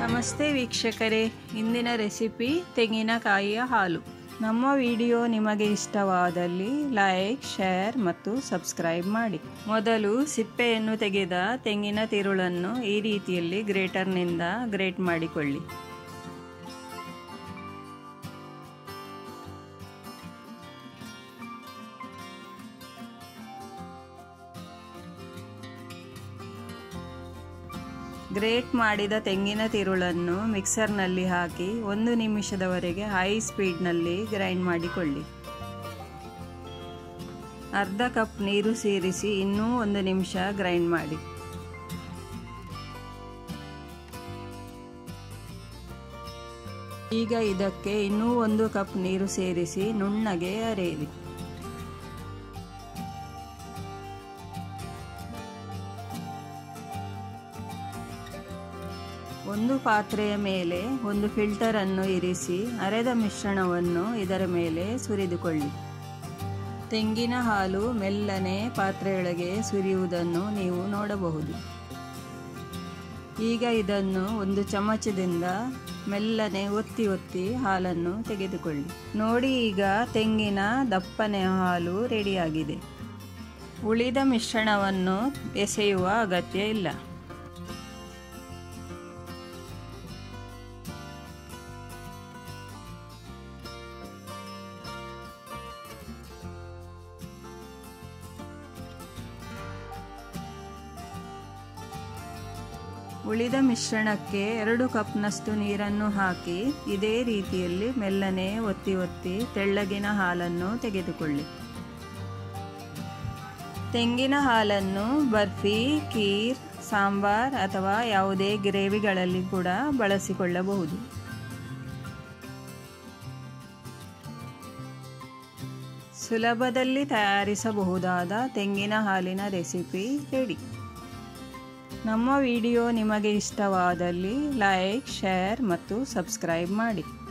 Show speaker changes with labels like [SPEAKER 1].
[SPEAKER 1] ನಮಸ್ತೆ ವೀಕ್ಷಕರೇ ಇಂದಿನ ರೆಸಿಪಿ ತೆಂಗಿನಕಾಯಿಯ ಹಾಲು ನಮ್ಮ ವಿಡಿಯೋ ನಿಮಗೆ ಇಷ್ಟವಾದಲ್ಲಿ ಲೈಕ್ ಶೇರ್ ಮತ್ತು ಸಬ್ಸ್ಕ್ರೈಬ್ ಮಾಡಿ ಮೊದಲು ಸಿಪ್ಪೆಯನ್ನು ತೆಗೆದ ತೆಂಗಿನ ತಿರುಳನ್ನು ಈ ರೀತಿಯಲ್ಲಿ ಗ್ರೇಟರ್ನಿಂದ ಗ್ರೇಟ್ ಮಾಡಿಕೊಳ್ಳಿ ಗ್ರೇಟ್ ಮಾಡಿದ ತೆಂಗಿನ ತಿರುಳನ್ನು ಮಿಕ್ಸರ್ನಲ್ಲಿ ಹಾಕಿ ಒಂದು ನಿಮಿಷದವರೆಗೆ ಹೈ ಸ್ಪೀಡ್ನಲ್ಲಿ ಗ್ರೈಂಡ್ ಮಾಡಿಕೊಳ್ಳಿ ಅರ್ಧ ಕಪ್ ನೀರು ಸೇರಿಸಿ ಇನ್ನೂ ಒಂದು ನಿಮಿಷ ಗ್ರೈಂಡ್ ಮಾಡಿ ಈಗ ಇದಕ್ಕೆ ಇನ್ನೂ ಒಂದು ಕಪ್ ನೀರು ಸೇರಿಸಿ ನುಣ್ಣಗೆ ಅರೆಯಿರಿ ಒಂದು ಪಾತ್ರೆಯ ಮೇಲೆ ಒಂದು ಫಿಲ್ಟರ್ ಅನ್ನು ಇರಿಸಿ ಅರೆದ ಮಿಶ್ರಣವನ್ನು ಇದರ ಮೇಲೆ ಸುರಿದುಕೊಳ್ಳಿ ತೆಂಗಿನ ಹಾಲು ಮೆಲ್ಲನೆ ಪಾತ್ರೆಯೊಳಗೆ ಸುರಿಯುವುದನ್ನು ನೀವು ನೋಡಬಹುದು ಈಗ ಇದನ್ನು ಒಂದು ಚಮಚದಿಂದ ಮೆಲ್ಲನೆ ಒತ್ತಿ ಒತ್ತಿ ಹಾಲನ್ನು ತೆಗೆದುಕೊಳ್ಳಿ ನೋಡಿ ಈಗ ತೆಂಗಿನ ದಪ್ಪನೆ ಹಾಲು ರೆಡಿಯಾಗಿದೆ ಉಳಿದ ಮಿಶ್ರಣವನ್ನು ಎಸೆಯುವ ಅಗತ್ಯ ಇಲ್ಲ ಉಳಿದ ಮಿಶ್ರಣಕ್ಕೆ ಎರಡು ಕಪ್ನಷ್ಟು ನೀರನ್ನು ಹಾಕಿ ಇದೇ ರೀತಿಯಲ್ಲಿ ಮೆಲ್ಲನೆ ಒತ್ತಿ ಒತ್ತಿ ತೆಳ್ಳಗಿನ ಹಾಲನ್ನು ತೆಗೆದುಕೊಳ್ಳಿ ತೆಂಗಿನ ಹಾಲನ್ನು ಬರ್ಫಿ ಖೀರ್ ಸಾಂಬಾರ್ ಅಥವಾ ಯಾವುದೇ ಗ್ರೇವಿಗಳಲ್ಲಿ ಕೂಡ ಬಳಸಿಕೊಳ್ಳಬಹುದು ಸುಲಭದಲ್ಲಿ ತಯಾರಿಸಬಹುದಾದ ತೆಂಗಿನ ಹಾಲಿನ ರೆಸಿಪಿ ರೆಡಿ ನಮ್ಮ ವಿಡಿಯೋ ನಿಮಗೆ ಇಷ್ಟವಾದಲ್ಲಿ ಲೈಕ್ ಶೇರ್ ಮತ್ತು ಸಬ್ಸ್ಕ್ರೈಬ್ ಮಾಡಿ